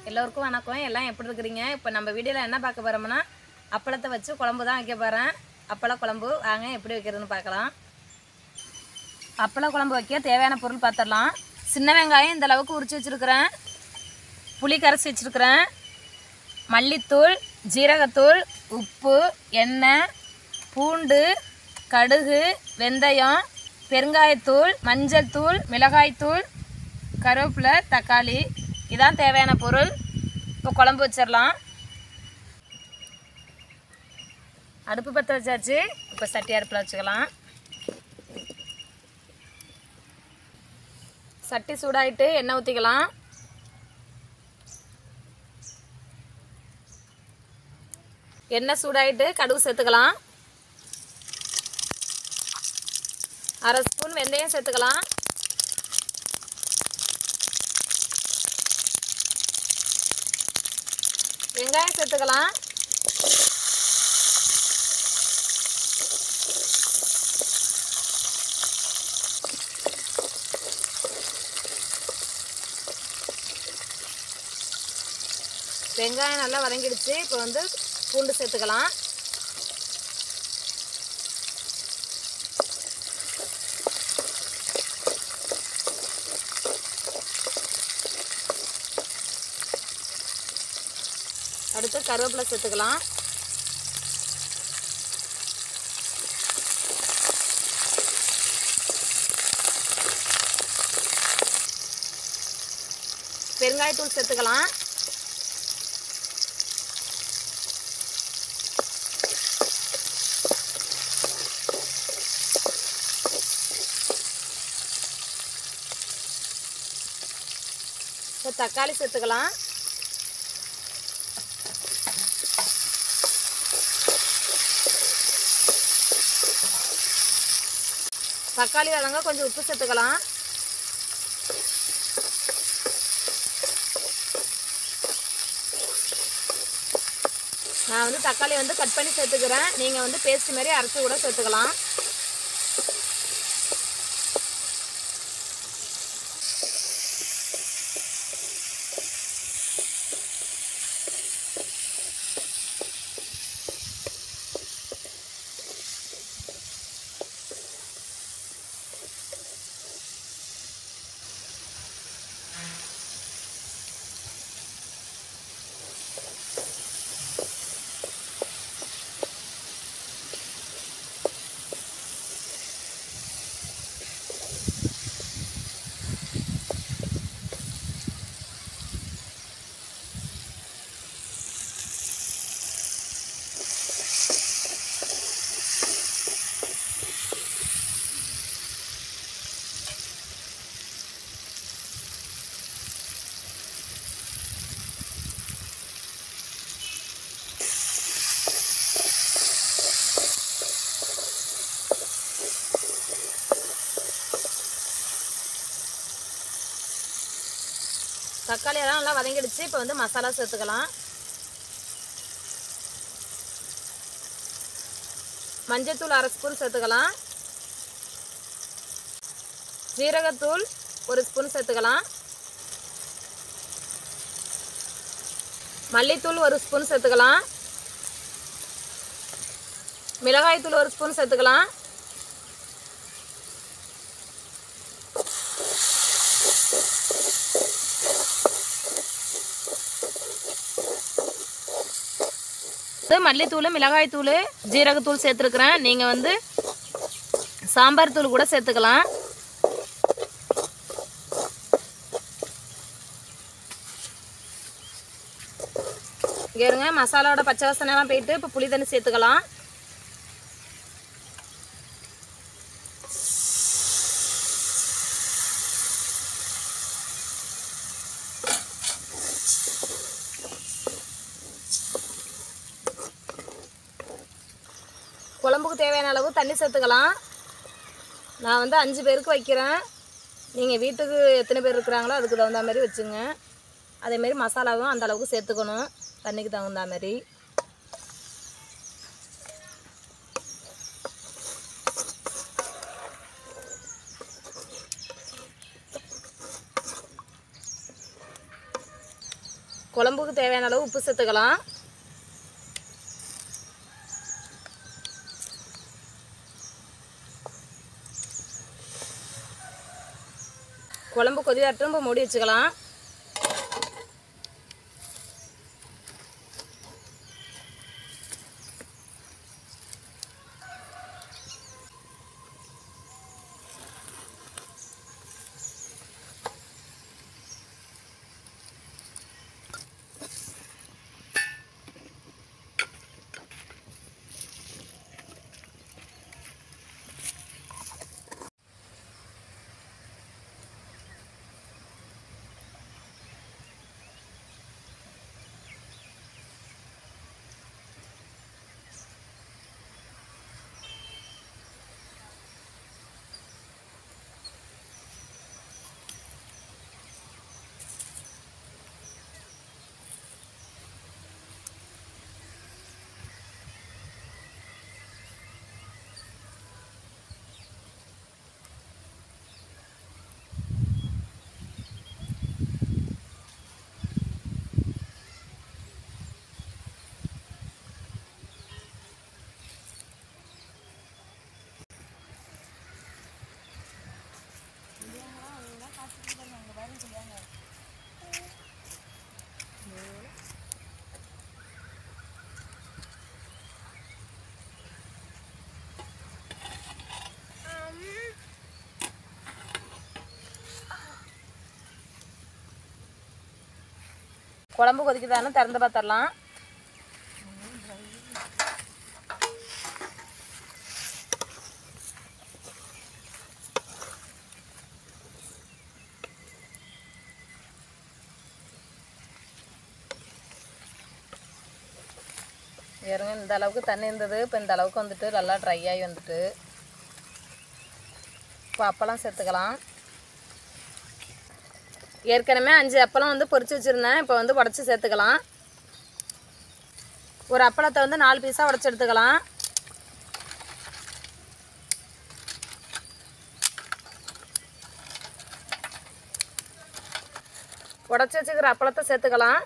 எல்லோருக்கும் வணக்கம் எல்லாம் எப்படி இருக்கிறீங்க இப்போ நம்ம வீடியோவில் என்ன பார்க்க போகிறோம்னா அப்பளத்தை வச்சு குழம்பு தான் வைக்க போகிறேன் அப்பள குழம்பு வாங்க எப்படி வைக்கிறதுன்னு பார்க்கலாம் அப்பள குழம்பு வைக்க தேவையான பொருள் பார்த்துடலாம் சின்ன வெங்காயம் இந்த அளவுக்கு உரிச்சு வச்சுருக்கிறேன் புளி கரைச்சி வச்சுருக்கிறேன் மல்லித்தூள் ஜீரகத்தூள் உப்பு எண்ணெய் பூண்டு கடுகு வெந்தயம் பெருங்காயத்தூள் மஞ்சள் தூள் மிளகாய்த்தூள் கருவேப்பிலை தக்காளி இதான் தேவையான பொருள் இப்போ குழம்பு வச்சிடலாம் அடுப்பு பற்ற வச்சாச்சு இப்போ சட்டி அடுப்பில் வச்சுக்கலாம் சட்டி சூடாயிட்டு எண்ணெய் ஊற்றிக்கலாம் எண்ணெய் சூடாயிட்டு கடுகு சேர்த்துக்கலாம் அரை ஸ்பூன் வெந்தயம் சேர்த்துக்கலாம் வெங்காயம் சேர்த்துக்கலாம் வெங்காயம் நல்லா வதங்கிடுச்சு இப்போ வந்து பூண்டு சேர்த்துக்கலாம் அடுத்து கருவேப்பிலை சேர்த்துக்கலாம் பெருங்காயத்தூள் சேர்த்துக்கலாம் இப்போ தக்காளி சேர்த்துக்கலாம் தக்காளி வதங்க கொஞ்சம் உப்பு சேர்த்துக்கலாம் நான் வந்து தக்காளி வந்து கட் பண்ணி சேர்த்துக்கிறேன் நீங்கள் வந்து பேஸ்ட் மாதிரி அரைச்சி கூட சேர்த்துக்கலாம் தக்காளி எல்லாம் நல்லா வதங்கிடுச்சு இப்போ வந்து மசாலா சேர்த்துக்கலாம் மஞ்சத்தூள் அரை ஸ்பூன் சேர்த்துக்கலாம் ஜீரகத்தூள் ஒரு ஸ்பூன் சேர்த்துக்கலாம் மல்லித்தூள் ஒரு ஸ்பூன் சேர்த்துக்கலாம் மிளகாய்த்தூள் ஒரு ஸ்பூன் சேர்த்துக்கலாம் இது மல்லித்தூள் மிளகாய்த்தூள் ஜீரகத்தூள் சேர்த்துருக்குறேன் நீங்கள் வந்து சாம்பார் தூள் கூட சேர்த்துக்கலாம் இங்கே இருங்க மசாலாவோட பச்சை வாசனைலாம் போயிட்டு இப்போ புளி தண்ணி சேர்த்துக்கலாம் குழம்புக்கு தேவையான அளவு தண்ணி சேர்த்துக்கலாம் நான் வந்து அஞ்சு பேருக்கு வைக்கிறேன் நீங்கள் வீட்டுக்கு எத்தனை பேர் இருக்கிறாங்களோ அதுக்கு தகுந்த மாதிரி வச்சுங்க அதேமாரி மசாலாவும் அந்த அளவுக்கு சேர்த்துக்கணும் தண்ணிக்கு தகுந்த மாதிரி குழம்புக்கு தேவையான அளவு உப்பு சேர்த்துக்கலாம் குழம்பு கொதியாட்டும் இப்போ மூடி வச்சுக்கலாம் குழம்பு கொதிக்குதான்னு திறந்து பார்த்துடலாம் வேறுங்க இந்த அளவுக்கு தண்ணி இருந்தது இப்போ இந்த அளவுக்கு வந்துட்டு நல்லா ட்ரை ஆகி வந்துட்டு இப்போ அப்பளம் சேர்த்துக்கலாம் ஏற்கனவே அஞ்சு அப்பளம் வந்து பொரிச்சு வச்சுருந்தேன் இப்போ வந்து உடச்சி சேர்த்துக்கலாம் ஒரு அப்பளத்தை வந்து நாலு பீஸாக உடச்சி எடுத்துக்கலாம் உடச்சி வச்சுக்கிற அப்பளத்தை சேர்த்துக்கலாம்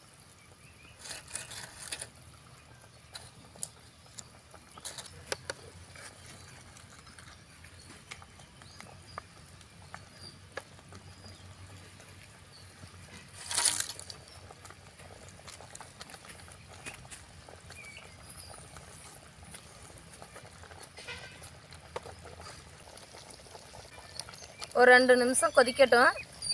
ஒரு ரெண்டு நிமிஷம் கொதிக்கட்டும்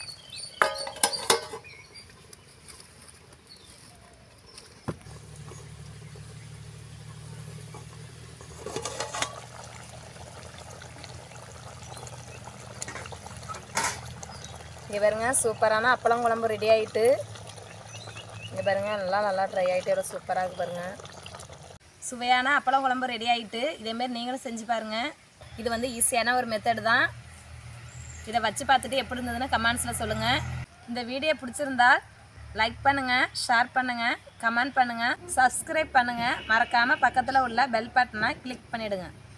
இங்கே பாருங்க சூப்பரான அப்பளம் குழம்பு ரெடி ஆகிட்டு இங்கே பாருங்க நல்லா நல்லா ட்ரை ஆகிட்டு எவ்வளோ சூப்பராக இருக்கு பாருங்க சுவையான அப்பளம் குழம்பு ரெடி ஆகிட்டு இதேமாரி நீங்களும் செஞ்சு பாருங்கள் இது வந்து ஈஸியான ஒரு மெத்தடு தான் இதை வச்சு பார்த்துட்டு எப்படி இருந்ததுன்னு கமெண்ட்ஸில் சொல்லுங்கள் இந்த வீடியோ பிடிச்சிருந்தா லைக் பண்ணுங்கள் ஷேர் பண்ணுங்கள் கமெண்ட் பண்ணுங்கள் சப்ஸ்கிரைப் பண்ணுங்கள் மறக்காமல் பக்கத்தில் உள்ள பெல் பட்டனை கிளிக் பண்ணிவிடுங்க